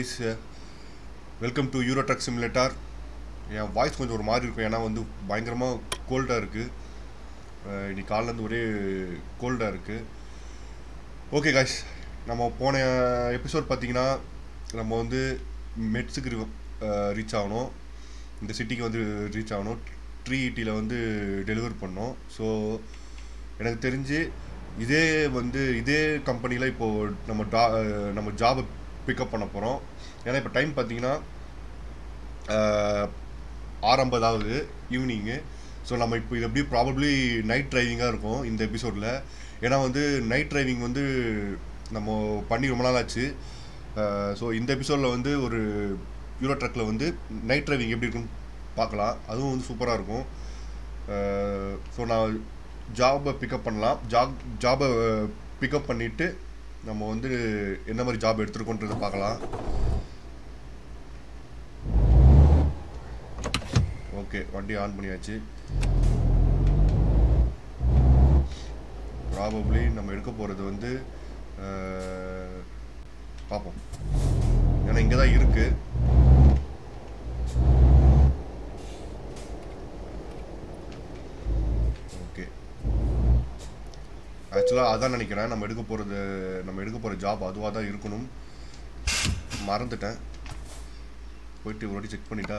Guys welcome to Euro truck simulator என் voice கொஞ்சம் ஒரு மாதிரி இருக்கும் ஏன்னா வந்து பயங்கரமாக கோல்டாக இருக்குது இன்னைக்கு காலிலேருந்து ஒரே கோல்டாக இருக்குது ஓகே கைஸ் நம்ம போன எபிசோட் பார்த்தீங்கன்னா நம்ம வந்து மெட்ஸுக்கு ரீச் ஆகணும் இந்த சிட்டிக்கு வந்து ரீச் ஆகணும் ட்ரீ ஈட்டியில் வந்து டெலிவர் பண்ணோம் ஸோ எனக்கு தெரிஞ்சு இதே வந்து இதே கம்பெனியில் இப்போது நம்ம டா நம்ம ஜாபை பிக்கப் பண்ண போகிறோம் ஏன்னா இப்போ டைம் பார்த்தீங்கன்னா ஆரம்பதாவது ஈவினிங்கு ஸோ நம்ம இப்போ இது எப்படி ப்ராபப்ளி நைட் டிரைவிங்காக இருக்கும் இந்த எபிசோடில் ஏன்னா வந்து நைட் டிரைவிங் வந்து நம்ம பண்ணி ரொம்ப நாள் ஆச்சு ஸோ இந்த எபிசோடில் வந்து ஒரு யூரோ ட்ரக்கில் வந்து நைட் டிரைவிங் எப்படி இருக்குன்னு பார்க்கலாம் அதுவும் வந்து சூப்பராக இருக்கும் ஸோ நான் ஜாபை பிக்கப் பண்ணலாம் ஜாப் ஜாபை பிக்கப் பண்ணிவிட்டு நம்ம வந்து என்ன மாதிரி ஜாப் எடுத்துருக்கோன்றதை பார்க்கலாம் ஓகே வண்டி ஆன் பண்ணியாச்சு ப்ராபப்ளி நம்ம எடுக்க போகிறது வந்து பார்ப்போம் ஏன்னா இங்கே தான் இருக்குது ஓகே ஆக்சுவலாக அதான் நினைக்கிறேன் நம்ம எடுக்க போகிறது நம்ம எடுக்க போகிற ஜாப் அதுவாக தான் இருக்கணும் மறந்துட்டேன் போயிட்டு ஒரு வாட்டி செக் பண்ணிட்டா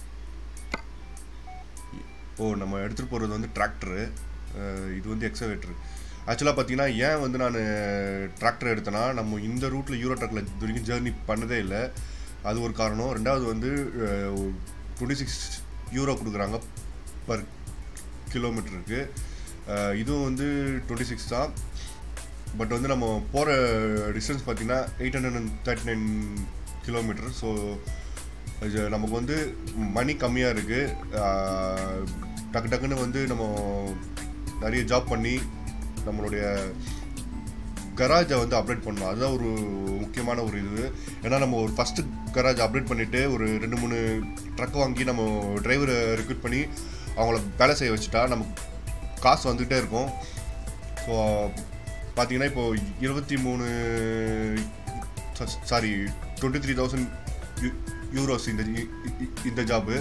ஓ நம்ம எடுத்துகிட்டு போகிறது வந்து டிராக்டரு இது வந்து எக்ஸவேட்ரு ஆக்சுவலாக பார்த்தீங்கன்னா ஏன் வந்து நான் டிராக்டர் எடுத்தேன்னா நம்ம இந்த ரூட்டில் யூரோ ட்ரக்கில் இது வரைக்கும் ஜேர்னி பண்ணதே இல்லை அது ஒரு காரணம் ரெண்டாவது வந்து டுவெண்ட்டி சிக்ஸ் யூரோ கொடுக்குறாங்க பர் கிலோமீட்டருக்கு இதுவும் வந்து டுவெண்ட்டி சிக்ஸ் தான் பட் வந்து நம்ம போகிற டிஸ்டன்ஸ் பார்த்திங்கன்னா eight hundred and thirty nine kilometre so இது நமக்கு வந்து மணி கம்மியாக இருக்குது டக்கு டக்குன்னு வந்து நம்ம நிறைய ஜாப் பண்ணி நம்மளுடைய கராஜை வந்து அப்டேட் பண்ணணும் அதுதான் ஒரு முக்கியமான ஒரு இது ஏன்னா நம்ம ஒரு ஃபஸ்ட்டு கராஜ் அப்டேட் பண்ணிவிட்டு ஒரு ரெண்டு மூணு ட்ரக் வாங்கி நம்ம டிரைவரை ரெக்ரூட் பண்ணி அவங்கள வேலை செய்ய வச்சுட்டா நமக்கு காசு வந்துகிட்டே இருக்கும் ஸோ பார்த்தீங்கன்னா இப்போது இருபத்தி மூணு sorry twenty three thousand euros இந்த இந்த ஜாபு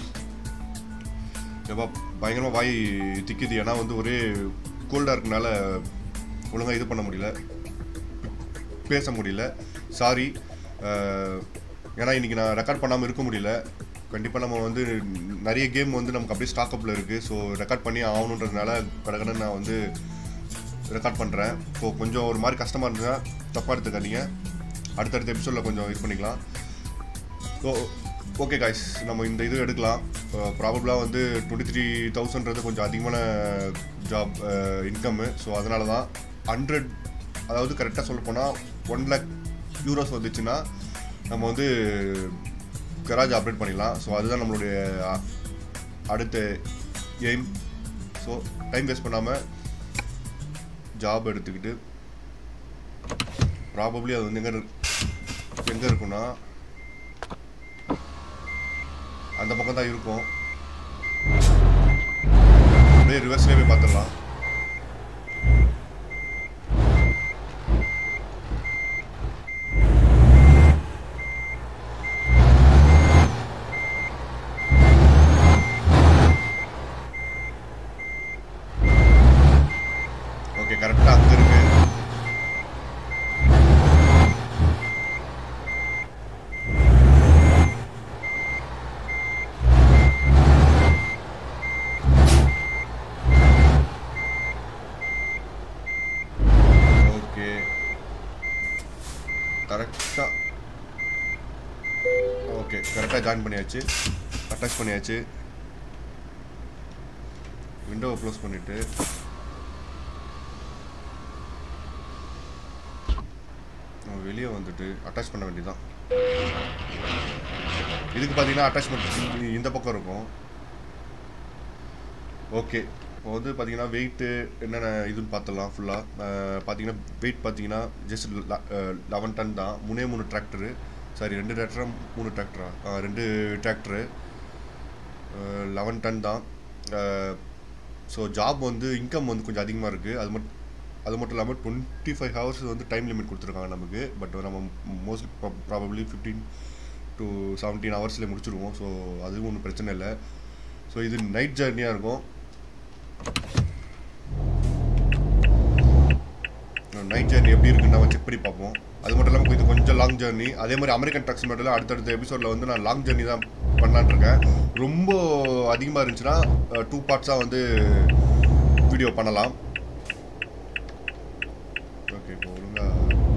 எப்பா பயங்கரமாக வாய் திக்குது ஏன்னா வந்து ஒரே கோல்டாக இருக்கனால ஒழுங்காக இது பண்ண முடியல பேச முடியல சாரி ஏன்னா இன்றைக்கி நான் ரெக்கார்ட் பண்ணாமல் இருக்க முடியல கண்டிப்பாக நம்ம வந்து நிறைய கேம் வந்து நமக்கு அப்படியே ஸ்டாக்கப்பில் இருக்குது ஸோ ரெக்கார்ட் பண்ணி ஆகணுன்றதுனால கடகடன்னு நான் வந்து ரெக்கார்ட் பண்ணுறேன் ஸோ கொஞ்சம் ஒரு மாதிரி கஷ்டமாக இருந்ததுன்னா தப்பாக எடுத்துக்காதீங்க அடுத்தடுத்த எபிசோடில் கொஞ்சம் இது பண்ணிக்கலாம் ஸோ ஓகே காய்ஸ் நம்ம இந்த இது எடுக்கலாம் ப்ராபப்ளாக வந்து டுவெண்ட்டி த்ரீ தௌசண்ட்றது கொஞ்சம் அதிகமான ஜாப் இன்கம்மு ஸோ அதனால தான் ஹண்ட்ரட் அதாவது கரெக்டாக சொல்ல போனால் ஒன் லேக் யூரோஸ் வந்துச்சுன்னா நம்ம வந்து கராஜ் அப்டேட் பண்ணிடலாம் ஸோ அதுதான் நம்மளுடைய அடுத்த எய்ம் ஸோ டைம் வேஸ்ட் பண்ணாமல் ஜாப் எடுத்துக்கிட்டு ப்ராபப்ளி அது வந்து எங்கே எங்கே இருக்குன்னா அந்த பக்கம் தான் இருக்கும் அப்படியே ரிவர்ஸ்லேயே போய் பார்த்துடலாம் ஓகே கரெக்டாக அங்கே இருக்கு ஓகே கரெக்டாக ஓகே கரெக்டாக ஜாயின் பண்ணியாச்சு அட்டாச் பண்ணியாச்சு விண்டோவை க்ளோஸ் பண்ணிவிட்டு நம்ம வெளியே வந்துட்டு அட்டாச் பண்ண வேண்டியதான் இதுக்கு பார்த்தீங்கன்னா அட்டாச்மெண்ட் இந்த பக்கம் இருக்கும் ஓகே இப்போ வந்து பார்த்தீங்கன்னா வெயிட்டு என்னென்ன இதுன்னு பார்த்துடலாம் ஃபுல்லாக பார்த்தீங்கன்னா வெயிட் பார்த்தீங்கன்னா ஜஸ்ட் லெவன் டன் தான் மூணே மூணு டிராக்டரு சாரி ரெண்டு டிராக்டரா மூணு டிராக்டரா ரெண்டு டிராக்டரு லெவன் டன் தான் ஸோ ஜாப் வந்து இன்கம் வந்து கொஞ்சம் அதிகமாக இருக்குது அது மட்டும் அது மட்டும் இல்லாமல் டுவெண்ட்டி ஃபைவ் ஹவர்ஸ் வந்து டைம் லிமிட் கொடுத்துருக்காங்க நமக்கு பட் நம்ம mostly probably fifteen to seventeen ஹவர்ஸில் முடிச்சிருவோம் ஸோ அதுவும் ஒன்றும் பிரச்சனை இல்லை ஸோ இது நைட் ஜேர்னியாக இருக்கும் நைட் ஜேர்னி எப்படி இருக்குன்னு நம்ம செக் பண்ணி பார்ப்போம் அது மட்டும் இல்லாமல் இது கொஞ்சம் லாங் ஜேர்னி அதே மாதிரி அமெரிக்கன் ட்ரக்ஸ் மட்டும் அடுத்தடுத்த எபிசோடில் வந்து நான் லாங் ஜேர்னி தான் பண்ணலான்னு இருக்கேன் ரொம்ப அதிகமாக இருந்துச்சுன்னா டூ பார்ட்ஸாக வந்து வீடியோ பண்ணலாம் ஓகே இப்போ ஒழுங்கா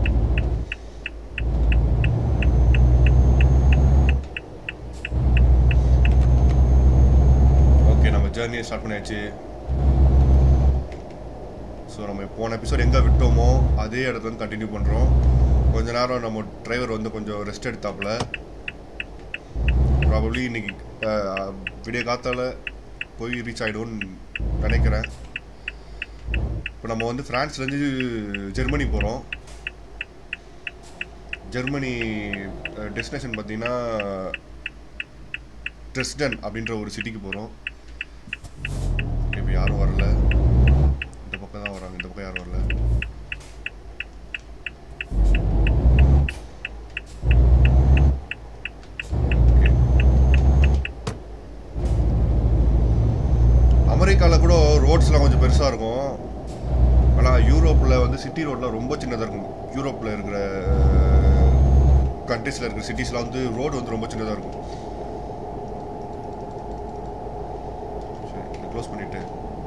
ஓகே நம்ம ஜேர்னியை ஸ்டார்ட் பண்ணியாச்சு ஸோ நம்ம போன எபிசோட் எங்கே விட்டோமோ அதே இடத்துல வந்து கண்டினியூ பண்ணுறோம் கொஞ்ச நேரம் நம்ம டிரைவர் வந்து கொஞ்சம் ரெஸ்ட் எடுத்தாப்புல ப்ராபப்ளி இன்னைக்கு அஹ், விடிய காத்தால போய் ரீச் ஆகிடும்னு நினைக்கிறேன் இப்போ நம்ம வந்து ஃப்ரான்ஸ்லேருந்து ஜெர்மனி போகிறோம் ஜெர்மனி டெஸ்டினேஷன் பார்த்தீங்கன்னா ட்ரெஸ்டன் அப்படின்ற ஒரு சிட்டிக்கு போகிறோம் இப்போ யாரும் வரல இந்த பக்கம் தான் வராங்க இந்த பக்கம் யாரும் வரல Okay. அமெரிக்காவில் கூட ரோட்ஸ்லாம் கொஞ்சம் பெருசாக இருக்கும் ஆனால் யூரோப்பில் வந்து சிட்டி ரோட்லாம் ரொம்ப சின்னதாக இருக்கும் யூரோப்பில் இருக்கிற கண்ட்ரீஸில் இருக்கிற சிட்டிஸில் வந்து ரோடு வந்து ரொம்ப சின்னதாக இருக்கும் சரி க்ளோஸ் பண்ணிவிட்டு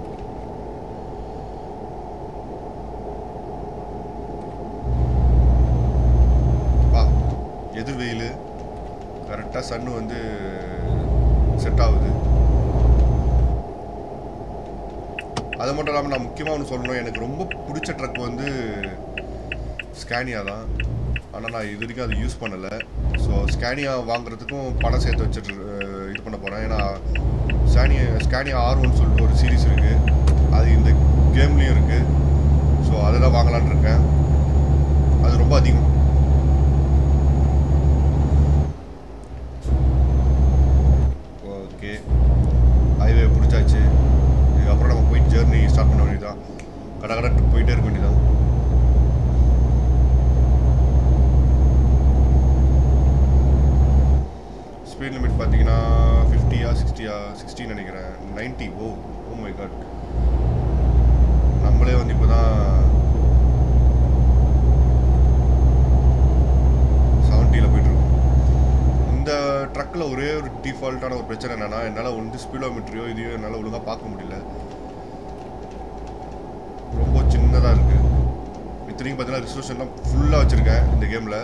வா எதிர் வெயில் கரெக்டாக சன்னு வந்து செட் ஆகுது அது மட்டும் இல்லாமல் நான் முக்கியமாக ஒன்று சொல்லணும் எனக்கு ரொம்ப பிடிச்ச ட்ரக் வந்து ஸ்கேனியா தான் ஆனால் நான் இது வரைக்கும் அது யூஸ் பண்ணலை ஸோ ஸ்கேனியா வாங்குறதுக்கும் பணம் சேர்த்து வச்சுட்டு அஹ், இது பண்ண போகிறேன் ஏன்னா ஸ்கேனியா ஸ்கேனியா ஆர் ஒன் சொல்லிட்டு ஒரு சீரிஸ் இருக்குது அது இந்த கேம்லேயும் இருக்குது ஸோ அதை தான் வாங்கலான்னு இருக்கேன் அது ரொம்ப அதிகம் ஓகே ஹைவே பிடிச்சாச்சு இதுக்கப்புறம் நம்ம போய் ஜேர்னி ஸ்டார்ட் பண்ண வேண்டியதான் கடை கடை போயிட்டே இருக்க வேண்டியதான் ஸ்பீட் லிமிட் பார்த்தீங்கன்னா ஃபிஃப்டியா சிக்ஸ்டியா சிக்ஸ்டின்னு நினைக்கிறேன் ninety oh oh my God நம்மளே வந்து இப்போ தான் செவன்ட்டியில் போயிட்டுருக்கோம் இந்த ட்ரக்கில் ஒரே ஒரு டிஃபால்ட்டான ஒரு பிரச்சனை என்னன்னா என்னால் வந்து ஸ்பீடோமீட்டரையோ இதையோ என்னால் ஒழுங்காக பார்க்க முடியல ரொம்ப சின்னதாக இருக்குது இத்தனைக்கும் பார்த்தீங்கன்னா ரிசர்வேஷன்லாம் ஃபுல்லாக வச்சுருக்கேன் இந்த கேமில்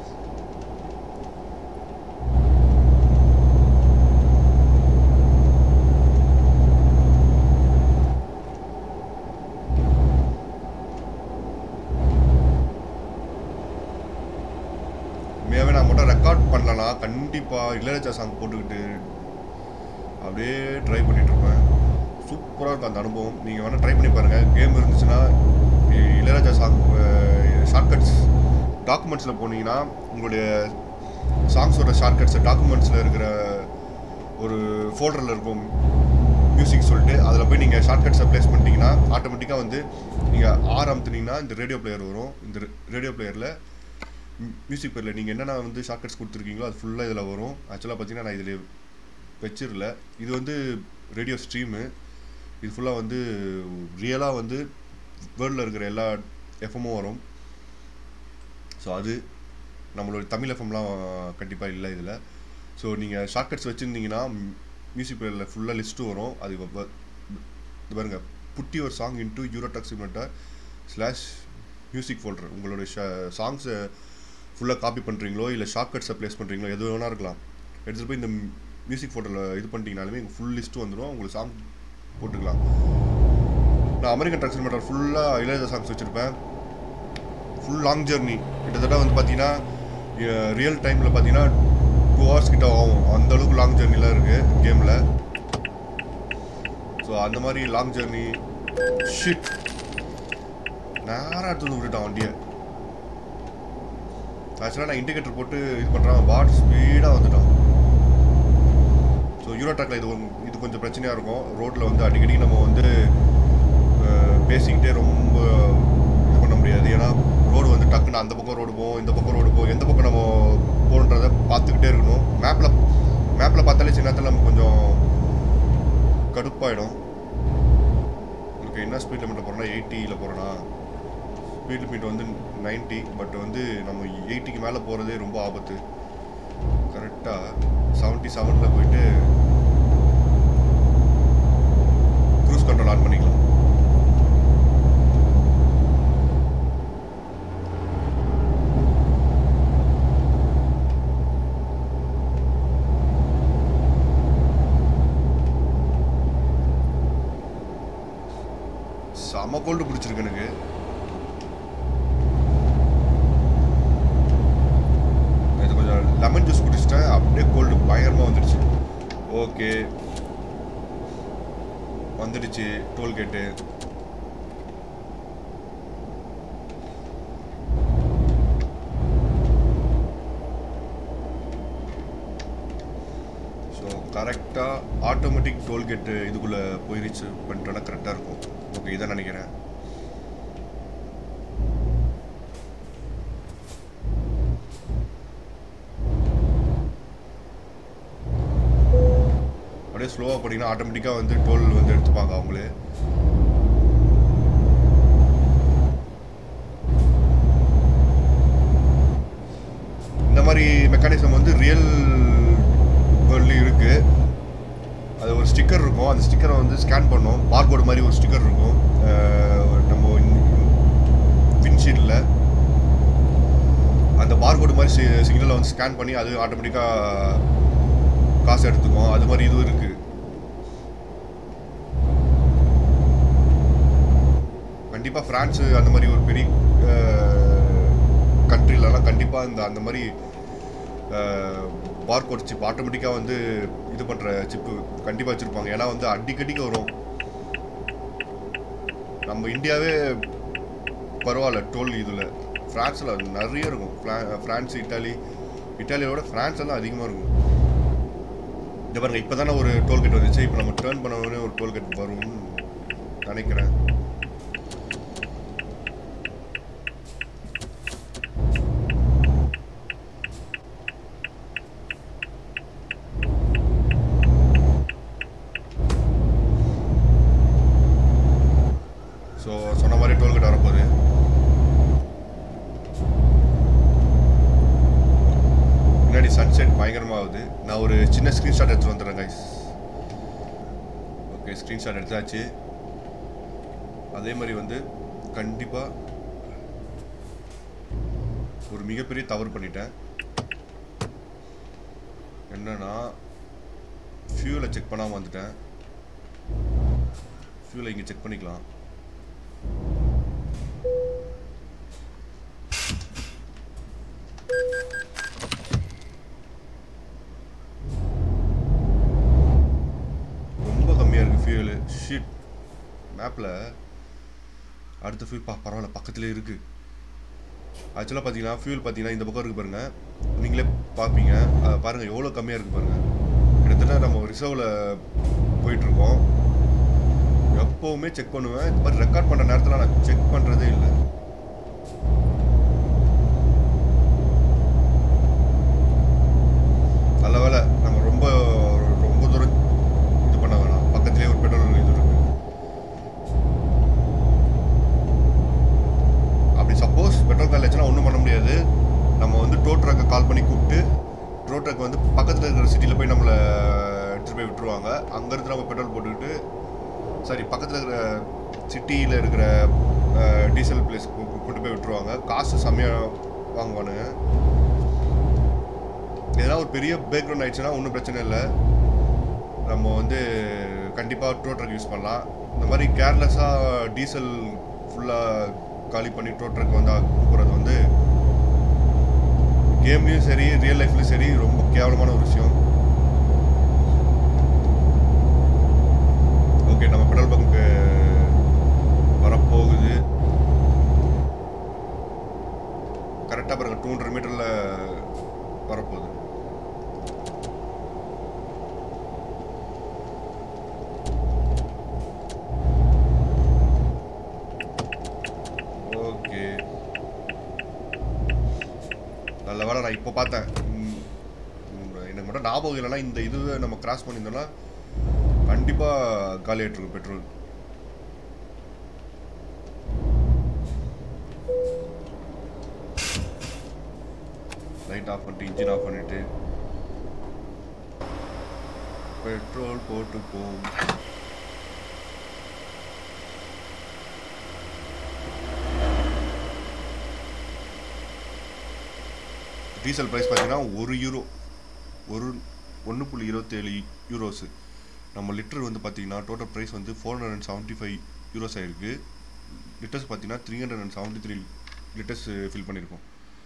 உண்மையாகவே நான் மட்டும் ரெக்கார்ட் பண்ணலனா கண்டிப்பாக இளையராஜா சாங் போட்டுக்கிட்டு அப்படியே ட்ரை பண்ணிட்டு இருப்பேன் சூப்பராக இருக்கும் அந்த அனுபவம் நீங்கள் வேணால் ட்ரை பண்ணி பாருங்கள் கேம் இருந்துச்சுன்னா இ- இளையராஜா சாங் ஷார்ட்கட்ஸ் டாக்குமெண்ட்ஸில் போனீங்கன்னா உங்களுடைய சாங்ஸோட ஷார்ட்கட்ஸ் டாக்குமெண்ட்ஸில் இருக்கிற ஒரு ஃபோல்டரில் இருக்கும் மியூசிக் சொல்லிட்டு அதில் போய் நீங்கள் ஷார்ட்கட்ஸை ப்ளேஸ் பண்ணிட்டீங்கன்னா ஆட்டோமேட்டிக்காக வந்து நீங்கள் ஆர் அமுத்துனீங்கன்னா இந்த ரேடியோ பிளேயர் வரும் இந்த ரேடியோ பிளேயரில் மியூசிக் பிளேயரில் நீங்கள் என்னென்ன வந்து ஷார்ட்கட்ஸ் கொடுத்துருக்கீங்களோ அது ஃபுல்லாக இதில் வரும் ஆக்சுவலாக பார்த்தீங்கன்னா நான் இதில் வச்சிரல இது வந்து ரேடியோ ஸ்ட்ரீமு இது ஃபுல்லாக வந்து ரியலாக வந்து வேர்ல்டில் இருக்கிற எல்லா எஃப்எம்மும் வரும் ஸோ அது நம்மளோட தமிழ் எஃப்எம்லாம் கண்டிப்பாக இல்லை இதில் ஸோ நீங்கள் ஷார்ட்கட்ஸ் வச்சுருந்தீங்கன்னா மியூசிக் பிளேயரில் ஃபுல்லாக லிஸ்ட்டும் வரும் அது வ- வ- இது பாருங்க புட்டி ஒரு song into Euro truck simulator slash music folder உங்களுடைய சாங்ஸை ஃபுல்லாக காப்பி பண்ணுறீங்களோ இல்லை ஷார்ட்கட்ஸை ப்ளேஸ் பண்ணுறீங்களோ எது வேணா இருக்கலாம் எடுத்துகிட்டு போய் இந்த மியூசிக் ஃபோல்டரில் இது பண்ணிட்டீங்கனாலுமே ஃபுல் லிஸ்ட்டு வந்துடும் உங்களுக்கு சாங் போட்டுக்கலாம் நான் அமெரிக்கன் ட்ரக்ஸ் சிமெண்டர் ஃபுல்லாக இளையராஜா சாங்ஸ் வச்சுருப்பேன் ஃபுல் லாங் ஜெர்னி கிட்டத்தட்ட வந்து பார்த்தீங்கன்னா ரியல் டைமில் பார்த்தீங்கன்னா டூ ஹவர்ஸ் கிட்ட ஆகும் அந்த அளவுக்கு லாங் ஜெர்னிலாம் இருக்குது கேமில் ஸோ அந்த மாதிரி லாங் ஜெர்னி ஷிட் நேராக எடுத்து வந்து விட்டுட்டான் வண்டியை ஆக்சுவலாக நான் இண்டிகேட்டர் போட்டு இது பண்ணுறேன் பாட் ஸ்பீடாக வந்துட்டான் ஸோ யூரோ ட்ராக்ல இது ஒரு- இது கொஞ்சம் பிரச்சனையாக இருக்கும் ரோட்டில் வந்து அடிக்கடி நம்ம வந்து அஹ், பேசிக்கிட்டே ரொம்ப பண்ண முடியாது ஏன்னா ரோடு வந்து டக்குன்னு அந்த பக்கம் ரோடு போகும் இந்த பக்கம் ரோடு போகும் எந்த பக்கம் நம்ம போகணுன்றத பார்த்துக்கிட்டே இருக்கணும் மேப்பில் மேப்பில் பார்த்தாலே சின்ன நேரத்தில் நம்ம கொஞ்சம் கடுப்பாயிடும் உங்களுக்கு என்ன ஸ்பீட் லிமிட்டில் போகிறோன்னா எயிட்டியில் போகிறோன்னா ஸ்பீட் லிமிட் வந்து 90 பட் வந்து நம்ம எயிட்டிக்கு மேலே போகிறதே ரொம்ப ஆபத்து கரெக்டாக செவன்ட்டி செவனில் போயிட்டு க்ரூஸ் கண்ட்ரோல் ஆன் பண்ணிக்கலாம் செம கோல்டு பிடிச்சிருக்கு எனக்கு இது கொஞ்சம் லெமன் ஜூஸ் குடிச்சிட்டேன் அப்படியே கோல்டு பயங்கரமாக வந்துடுச்சு ஓகே வந்துடுச்சு டோல்கேட்டு ஸோ கரெக்டாக ஆட்டோமேட்டிக் டோல்கேட்டு இதுக்குள்ளே போய் ரீச் பண்ணிட்டோன்னா கரெக்டாக இருக்கும் ஓகே இதான் நினைக்கிறேன் அப்படியே ஸ்லோவாக போனீங்கன்னா ஆட்டோமேட்டிக்காக வந்து டோல் வந்து எடுத்துப்பாங்க அவங்களே இந்த மாதிரி மெக்கானிசம் வந்து ரியல் வேர்ல்ட்லேயும் இருக்குது அது ஒரு ஸ்டிக்கர் இருக்கும் அந்த ஸ்டிக்கரை வந்து ஸ்கேன் பண்ணோம் பார்கோடு மாதிரி ஒரு ஸ்டிக்கர் இருக்கும் அஹ் நம்ம விண்ஷீல்டில் அந்த பார்கோடு மாதிரி சி சிக்னலை வந்து ஸ்கேன் பண்ணி அது ஆட்டோமேட்டிக்காக காசு எடுத்துக்கும் அது மாதிரி இதுவும் இருக்குது கண்டிப்பாக ஃப்ரான்ஸு அந்த மாதிரி ஒரு பெரிய கண்ட்ரிலலாம் கண்டிப்பாக இந்த அந்த மாதிரி பார்கோட் சிப் ஆட்டோமேட்டிக்காக வந்து இது பண்ணுற சிப்பு கண்டிப்பாக வச்சுருப்பாங்க ஏன்னா வந்து அடிக்கடிக்கு வரும் நம்ம இந்தியாவே பரவாயில்ல டோல் இதில் ஃப்ரான்ஸில் நிறைய இருக்கும் ஃப்ரா- ஃப்ரான்ஸ் இட்டாலி இட்டாலியோட ஃப்ரான்ஸ் எல்லாம் அதிகமாக இருக்கும் இந்த பாருங்க இப்போ தானே ஒரு டோல்கேட் வந்துச்சு இப்போ நம்ம டேர்ன் பண்ண உடனே ஒரு டோல்கேட் வரும்னு நினைக்கிறேன் ஸோ சொன்ன மாதிரி டோல்கேட் வரப்போகுது முன்னாடி சன்செட் பயங்கரமாக ஆகுது நான் ஒரு சின்ன ஸ்க்ரீன்ஷாட் எடுத்து வந்துடுறேன் கைஸ் ஓகே ஸ்க்ரீன்ஷாட் எடுத்தாச்சு அதே மாதிரி வந்து கண்டிப்பாக ஒரு மிகப்பெரிய தவறு பண்ணிட்டேன் என்னன்னா ஃபியூலை செக் பண்ணாமல் வந்துட்டேன் ஃபியூலை இங்கே செக் பண்ணிக்கலாம் ரொம்ப கம்மியாக இருக்குது ஃபியூலு ஷீட் மேப்பில் அடுத்த ஃபியூல் பா பரவாயில்ல பக்கத்துலேயே இருக்குது ஆக்சுவலாக பார்த்தீங்கன்னா ஃபியூல் பார்த்தீங்கன்னா இந்த பக்கம் இருக்குது பாருங்கள் நீங்களே பார்ப்பீங்க அதை பாருங்கள் எவ்வளோ கம்மியாக இருக்குது பாருங்கள் கிட்டத்தட்ட நம்ம ரிசர்வில் போயிட்டுருக்கோம் எப்போவுமே செக் பண்ணுவேன் இந்த மாதிரி ரெக்கார்ட் பண்ணுற நேரத்தில் நான் செக் பண்ணுறதே இல்லை நல்ல வேளை நம்ம ரொம்ப ரொம்ப தூரம் இது பண்ண வேணாம் பக்கத்துலேயே ஒரு பெட்ரோல் இது இருக்கு அப்படி சப்போஸ் பெட்ரோல் கால் ஆச்சுன்னா ஒன்றும் பண்ண முடியாது நம்ம வந்து டோ ட்ரக்கை கால் பண்ணி கூப்பிட்டு டோ ட்ரக் வந்து பக்கத்தில் இருக்கிற சிட்டியில் போய் நம்மளை எடுத்துகிட்டு போய் விட்டுருவாங்க அங்கேருந்து நம்ம பெட்ரோல் போட்டுக்கிட்டு சாரி பக்கத்தில் இருக்கிற சிட்டியில் இருக்கிற டீசல் பிளேஸ் கொண்டு போய் விட்டுருவாங்க காசு செம்மையாக வாங்குவானுங்க எதனா ஒரு பெரிய பேக்ரவுண்ட் ஆயிடுச்சுன்னா ஒன்றும் பிரச்சனை இல்லை நம்ம வந்து கண்டிப்பாக டோ ட்ரக் யூஸ் பண்ணலாம் இந்த மாதிரி கேர்லெஸ்ஸாக டீசல் ஃபுல்லாக காலி பண்ணி டோ ட்ரக் வந்து கூப்பிட்றது வந்து கேம்லேயும் சரி ரியல் லைஃப்லையும் சரி ரொம்ப கேவலமான ஒரு விஷயம் ஓகே நம்ம பெட்ரோல் பங்க்கு வரப்போகுது கரெக்டாக பாருங்க டூ ஹண்ட்ரட் மீட்டரில் வரப்போகுது ஓகே நான் இப்போ பார்த்தேன் ம், ம், எனக்கு மட்டும் ஞாபகம் இல்லைன்னா இந்த இதுவை நம்ம கிராஸ் பண்ணியிருந்தோம்னா கண்டிப்பாக காலி ஆகிட்டுருக்கும் பெட்ரோல் லைட் ஆஃப் பண்ணிட்டு இன்ஜின் ஆஃப் பண்ணிட்டு பெட்ரோல் போட்டு போம் டீசல் ப்ரைஸ் பார்த்தீங்கன்னா ஒரு யூரோ ஒரு ஒன்று புள்ளி இருபத்தேழு யூரோஸு நம்ம லிட்டர் வந்து பார்த்தீங்கன்னா டோட்டல் ப்ரைஸ் வந்து four hundred and seventy five euros ஆயிருக்கு லிட்டர்ஸ் பார்த்தீங்கன்னா three hundred and seventy three litres fill பண்ணியிருக்கோம்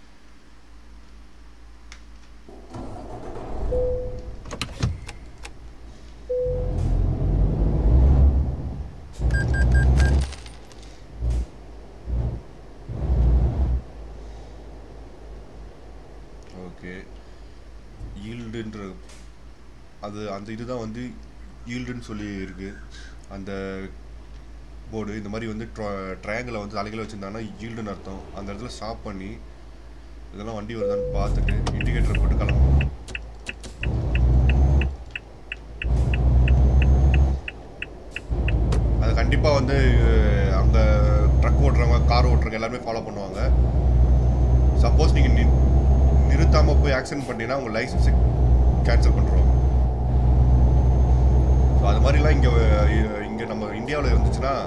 ஓகே ஈல்டுன்ற அது அந்த இதுதான் வந்து ஈல்டுன்னு சொல்லி இருக்கு அந்த போர்டு இந்த மாதிரி வந்து ட்ரையாங்கிளை வந்து தலைகளை வச்சுருந்தாங்கன்னா ஈல்டுன்னு அர்த்தம் அந்த இடத்துல ஸ்டாப் பண்ணி இதெல்லாம் வண்டி வருதான்னு பார்த்துட்டு இண்டிகேட்டரை போட்டு கிளம்பணும் அது கண்டிப்பாக வந்து அங்கே ட்ரக் ஓட்டுறவங்க கார் ஓட்டுறவங்க எல்லாருமே ஃபாலோ பண்ணுவாங்க சப்போஸ் நீங்கள் நி நிறுத்தாமல் போய் ஆக்சிடென்ட் பண்ணிட்டீங்கன்னா உங்கள் லைசன்ஸை கேன்சல் பண்ணுறோம் ஸோ அது மாதிரிலாம் இங்கே இங்கே நம்ம இந்தியாவில் இருந்துச்சுன்னா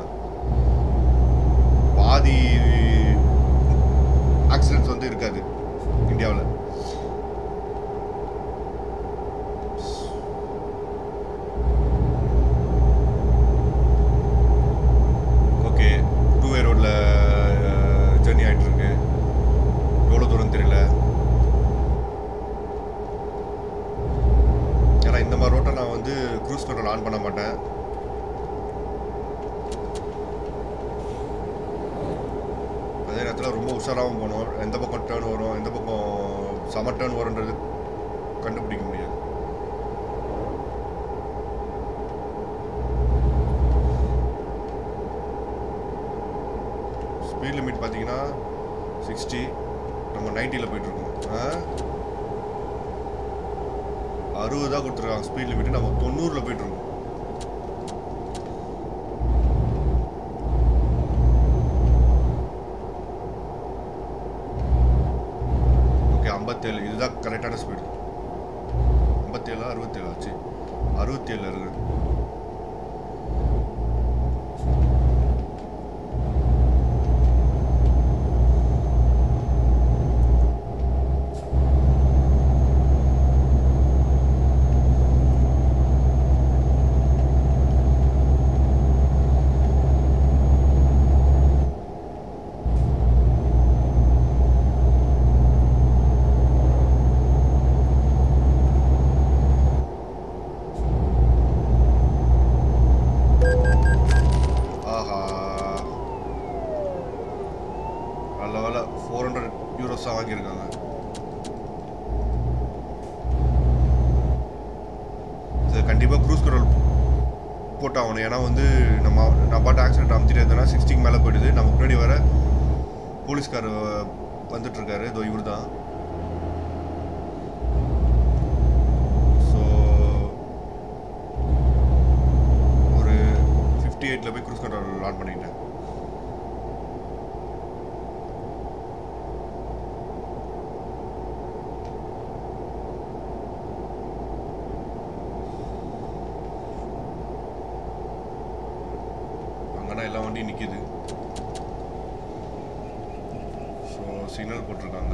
பாதி ஆக்சிடென்ட்ஸ் வந்து இருக்காது இந்தியாவில் ஓகே டூ வே ரோட்டில் ஜர்னி ஆகிட்டு இருக்கு எவ்வளோ தூரம் தெரியல ஏன்னா இந்த மாதிரி ரோட்டை நான் வந்து க்ரூஸ் கண்ட்ரோல் ஆன் பண்ண மாட்டேன் அதே நேரத்தில் ரொம்ப உஷாராகவும் போகணும் எந்த பக்கம் டேர்ன் வரும் எந்த பக்கம் சம டேர்ன் வரும்ன்றது கண்டுபிடிக்க முடியாது ஸ்பீட் லிமிட் பார்த்தீங்கன்னா சிக்ஸ்டி நம்ம நைன்ட்டியில் போயிட்டுருக்கோம் அறுபதாக கொடுத்துருக்காங்க ஸ்பீட் லிமிட் நம்ம தொண்ணூறில் போயிட்டுருக்கோம் ஓகே ஐம்பத்தேழு இதுதான் கரெக்டான ஸ்பீடு ஐம்பத்தேழா அறுபத்தேழு ஆச்சு அறுபத்தேழு இருக்கு ஆஹா நல்ல வேலை ஃபோர் ஹண்ட்ரட் யூரோஸாக வாங்கியிருக்காங்க இது கண்டிப்பாக க்ரூஸ் கண்ட்ரோல் போட்டாகணும் ஏன்னா வந்து நம்ம நான் பாட்டு ஆக்சிடென்ட் அமுத்திட்டு இருந்தேன்னா சிக்ஸ்டிக்கு மேலே போயிடுது நமக்கு முன்னாடி வர போலீஸ்கார் வந்துட்டு இருக்காரு இதோ இவர் தான் ஸோ ஒரு ஃபிஃப்டி எயிட்டில் போய் க்ரூஸ் கண்ட்ரோல் ஆன் பண்ணிட்டேன் அங்கன்னா எல்லா வண்டியும் நிற்கிது ஸோ சிக்னல் போட்டிருக்காங்க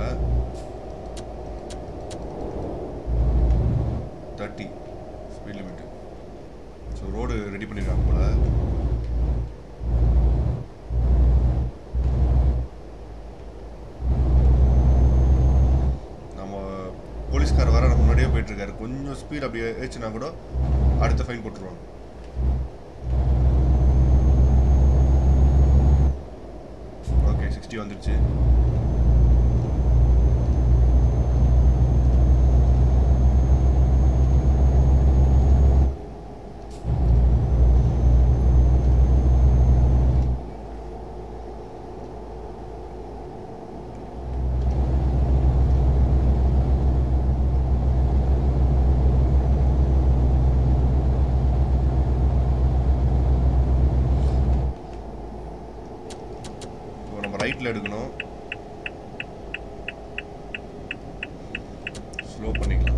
thirty speed limit so road ready பண்ணியிருக்காங்க போல நம்ம போலீஸ்கார் வர நம்ம முன்னாடியே போயிட்டு இருக்காரு கொஞ்சம் ஸ்பீட் அப்படியே ஏச்சுனா கூட அடுத்த ஃபைன் போட்டுருவாங்க ஓகே சிக்ஸ்டி வந்துருச்சு ரைட்டில் எடுக்கணும் ஸ்லோ பண்ணிக்கலாம்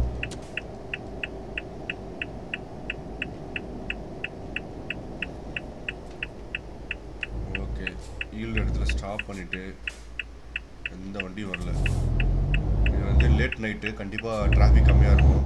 ஓகே ஈல்டு இடத்துல ஸ்டாப் பண்ணிவிட்டு எந்த வண்டியும் வரல இது வந்து லேட் நைட்டு கண்டிப்பாக டிராஃபிக் கம்மியாக இருக்கும்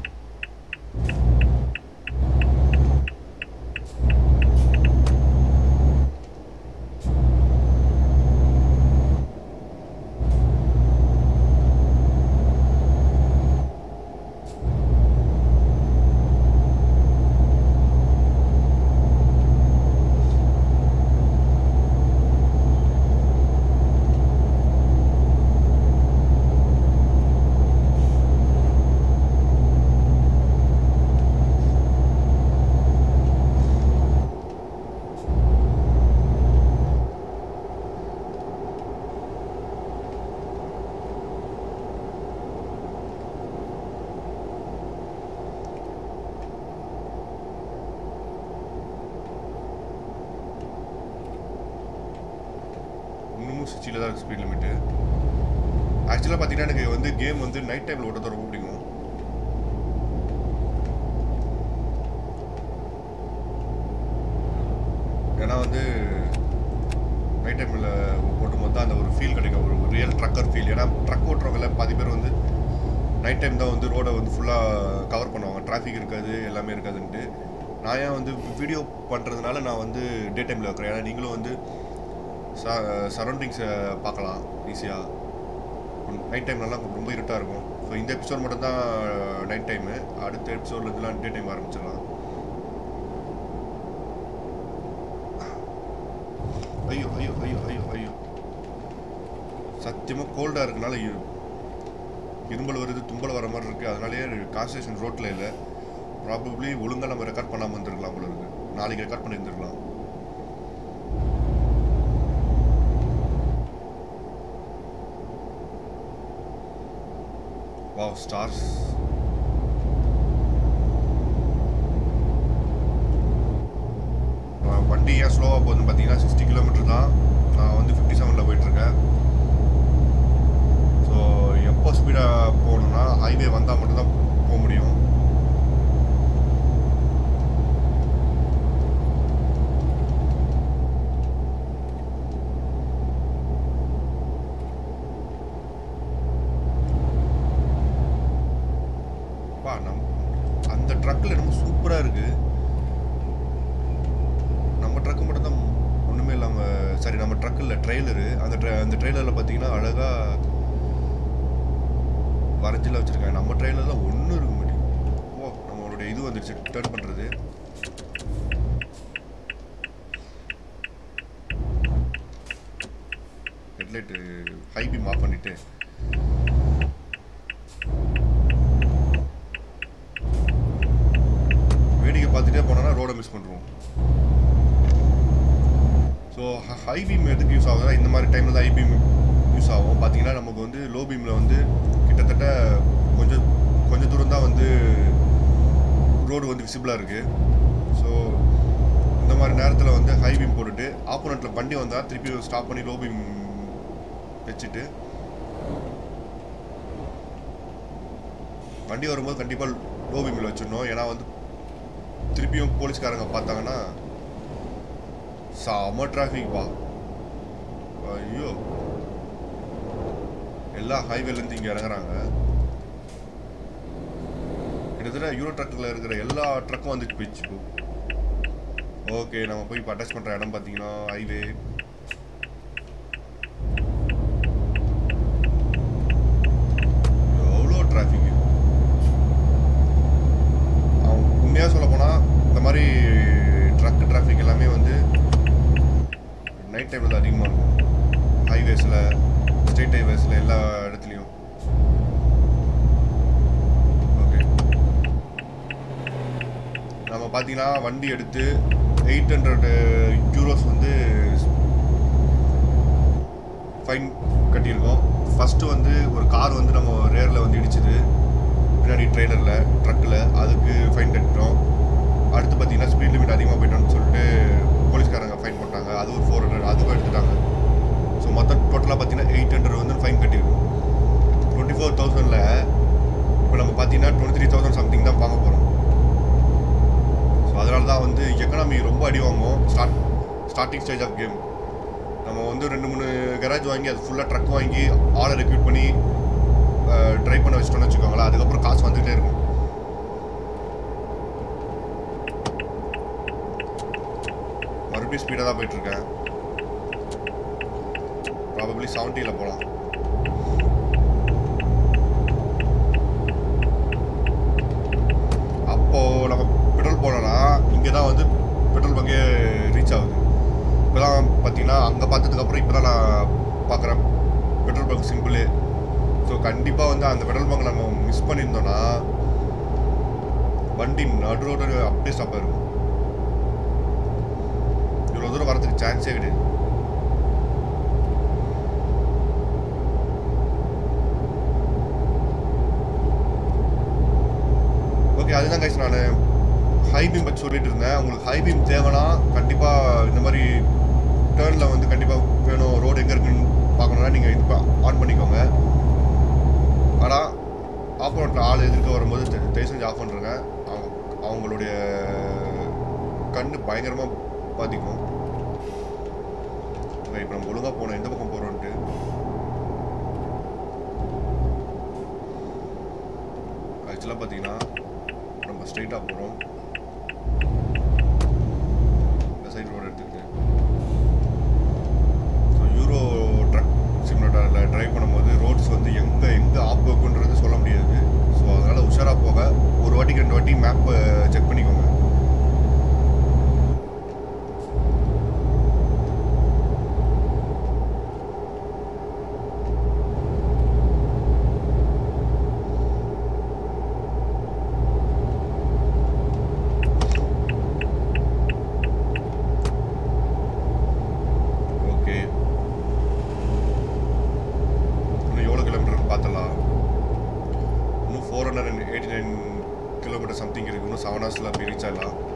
இன்னமும் சிக்ஸ்டியில் தான் இருக்குது ஸ்பீட் லிமிட்டு ஆக்சுவலாக பார்த்தீங்கன்னா எனக்கு வந்து கேம் வந்து நைட் டைமில் ஓட்டத்தை ரொம்ப பிடிக்கும் ஏன்னா வந்து நைட் டைமில் ஓட்டும்போது தான் அந்த ஒரு ஃபீல் கிடைக்கும் ஒரு ரியல் ட்ரக்கர் ஃபீல் ஏன்னா ட்ரக் ஓட்டுறவங்கள பாதி பேர் வந்து நைட் டைம் தான் வந்து ரோடை வந்து ஃபுல்லாக கவர் பண்ணுவாங்க டிராஃபிக் இருக்காது எல்லாமே இருக்காதுன்ட்டு நான் ஏன் வந்து வீடியோ பண்ணுறதுனால நான் வந்து டே டைமில் இருக்கிறேன் ஏன்னா நீங்களும் வந்து சரௌண்டிங்ஸை பார்க்கலாம் ஈஸியாக நைட் டைம் நல்லா ரொம்ப இருட்டாக இருக்கும் ஸோ இந்த எபிசோட் மட்டும் தான் நைட் டைமு அடுத்த எபிசோட்லேருந்துலாம் டே டைம் ஆரம்பிச்சிடலாம் ஐயோ ஐயோ ஐயோ ஐயோ ஐயோ சத்தியமாக கோல்டாக இருக்கனால இ- இருமல் வருது தும்பல் வர மாதிரி இருக்குது அதனாலேயே கான்சன்ட்ரேஷன் ரோட்டில் இல்லை ப்ராபப்ளி ஒழுங்காக நம்ம ரெக்கார்ட் பண்ணாமல் இருந்திருக்கலாம் போல இருக்கு நாளைக்கு ரெக்கார்ட் பண்ணியிருந்திருக்கலாம் வாவ் ஸ்டார்ஸ் வண்டி ஏன் ஸ்லோவாக போகுதுன்னு பார்த்தீங்கன்னா சிக்ஸ்டி கிலோமீட்டர் தான் நான் வந்து ஃபிஃப்டி செவனில் போயிட்டுருக்கேன் ஸோ எப்போ ஸ்பீடாக போகணுன்னா ஹைவே வந்தால் மட்டும்தான் போக முடியும் பா நம் அந்த ட்ரக்கில் ரொம்ப சூப்பராக இருக்குது நம்ம ட்ரக்கு மட்டும் தான் ஒன்றுமே இல்லாமல் சரி நம்ம ட்ரக் இல்லை ட்ரெய்லரு அந்த ட்ர அந்த ட்ரெய்லரில் பார்த்தீங்கன்னா அழகாக வரைஞ்சில வச்சுருக்காங்க நம்ம ட்ரெய்லரில் ஒன்றும் இருக்க முடியும் ஓ நம்மளுடைய இது வந்துருச்சு டர்ன் பண்ணுறது ஹெட்லைட்டு ஹை பீம் ஆஃப் பண்ணிவிட்டு வேடிக்கை பார்த்துட்டே போனோம்னா ரோடை மிஸ் பண்ணுறோம் ஸோ ஹை பீம் எதுக்கு யூஸ் ஆகுதுன்னா இந்த மாதிரி டைமில் தான் ஹை பீம் யூஸ் ஆகும் பார்த்தீங்கன்னா நமக்கு வந்து லோ பீமில் வந்து கிட்டத்தட்ட கொஞ்சம் கொஞ்சம் தூரம் தான் வந்து ரோடு வந்து விசிபிளாக இருக்குது ஸோ இந்த மாதிரி நேரத்தில் வந்து ஹை பீம் போட்டுட்டு ஆப்போனண்ட்டில் வண்டி வந்தால் திருப்பி ஸ்டாப் பண்ணி லோ பீம் வச்சுட்டு வண்டி வரும்போது கண்டிப்பாக லோ பீமில் வச்சிடணும் ஏன்னா வந்து திருப்பியும் போலீஸ்காரங்க பார்த்தாங்கன்னா செம டிராஃபிக் வா ஐயோ எல்லா ஹைவேலேருந்து இங்கே இறங்குறாங்க கிட்டத்தட்ட யூரோ ட்ரக்கில் இருக்கிற எல்லா ட்ரக்கும் வந்துட்டு போயிடுச்சு இப்போ ஓகே நம்ம போய் இப்போ அட்டாச் பண்ணுற இடம் பார்த்தீங்கன்னா ஹைவே எவ்வளோ டிராஃபிக்கு அவன் உண்மையாக சொல்ல போனால் இந்த மாதிரி ட்ரக் டிராஃபிக் எல்லாமே வந்து நைட் டைமில் தான் அதிகமாக இருக்கும் ஹைவேஸில் ஸ்டேட் ஹைவேஸில் எல்லா இடத்துலையும் ஓகே நம்ம பார்த்தீங்கன்னா வண்டி எடுத்து எயிட் ஹண்ட்ரட் யூரோஸ் வந்து ஃபைன் கட்டியிருக்கோம் ஃபஸ்ட்டு வந்து ஒரு கார் வந்து நம்ம ரேரில் வந்து இடிச்சுது பின்னாடி ட்ரெய்லரில் ட்ரக்கில் அதுக்கு ஃபைன் கட்டிட்டோம் அடுத்து பார்த்தீங்கன்னா ஸ்பீட் லிமிட் அதிகமாக போயிட்டோம்னு சொல்லிட்டு போலீஸ்காரங்க ஃபைன் போட்டாங்க அது ஒரு ஃபோர் ஹண்ட்ரட் அதுக்கும் எடுத்துட்டாங்க ஸோ மொத்தம் டோட்டலாக ஆக்சுவலாக பார்த்தீங்கன்னா எயிட் ஹண்ட்ரட் வந்து ஃபைன் கட்டியிருக்கோம் டுவெண்ட்டி ஃபோர் தௌசண்டில் இப்போ நம்ம பார்த்தீங்கன்னா டுவெண்ட்டி த்ரீ தௌசண்ட் சம்திங் தான் வாங்க போகிறோம் ஸோ அதனால தான் வந்து எக்கனாமி ரொம்ப அடி வாங்கும் start starting stage of game நம்ம வந்து ரெண்டு மூணு கராஜ் வாங்கி அது ஃபுல்லாக ட்ரக் வாங்கி ஆளை ரெக்ரூட் பண்ணி ட்ரை பண்ண வச்சிட்டோம்னு வச்சுக்கோங்களேன் அதுக்கப்புறம் காசு வந்துகிட்டே இருக்கும் மறுபடியும் ஸ்பீடாக தான் போயிட்டுருக்கேன் ப்ராபப்ளி செவன்ட்டியில் போகலாம் அப்போது நம்ம பெட்ரோல் போனோன்னா இங்கே தான் வந்து பெட்ரோல் பங்கே ரீச் ஆகுது இப்போ தான் பார்த்தீங்கன்னா அங்கே பார்த்ததுக்கப்புறம் இப்போ தான் நான் பார்க்குறேன் பெட்ரோல் பங்க் சிம்பிளே ஸோ கண்டிப்பாக வந்து அந்த பெட்ரோல் பங்க் நம்ம மிஸ் பண்ணியிருந்தோன்னா வண்டி நடு ரோடு அப்படியே ஸ்டாப் ஆயிருக்கும் இவ்வளோ தூரம் வரதுக்கு சான்ஸே கிடையாது ஓகே அதுதான் கைஸ் நான் ஹை பீம் பற்றி சொல்லிட்டு இருந்தேன் உங்களுக்கு ஹை பீம் தேவைன்னா கண்டிப்பாக இந்த மாதிரி டேர்னில் வந்து கண்டிப்பாக வேணும் ரோடு எங்கே இருக்குன்னு பார்க்கணுன்னா நீங்கள் இது ஆன் பண்ணிக்கோங்க ஆனால் ஆப்போனண்ட்டில் ஆள் எதிர்க்க வரும்போது தெ- தயவு செஞ்சு ஆஃப் பண்ணுறேங்க அவங்க அவங்களுடைய கண்ணு பயங்கரமாக பாதிக்கும் இப்போ நம்ம ஒழுங்காக போனோம் எந்த பக்கம் போகிறோன்ட்டு ஆக்சுவலாக பார்த்தீங்கன்னா நம்ம ஸ்ட்ரைட்டாக போகிறோம் இந்த சைடு ரோடு எடுத்துக்கிட்டு ஸோ யூரோ ட்ரக் சிமுலேட்டரில் ட்ரைவ் பண்ணும்போது ரோட்ஸ் வந்து எங்கே எங்கே ஆப் இருக்குன்றது சொல்ல முடியாது ஸோ அதனால் உஷாராக போக ஒரு வாட்டிக்கு ரெண்டு வாட்டி மேப்பை செக் பண்ணிக்கோங்க ஓகே இன்னும் எவ்வளோ கிலோமீட்டர்னு பார்த்தலாம் இன்னும் four hundred and eighty nine kilometer something இருக்குது இன்னும் செவன் ஹவர்ஸில் போய் ரீச் ஆகலாம்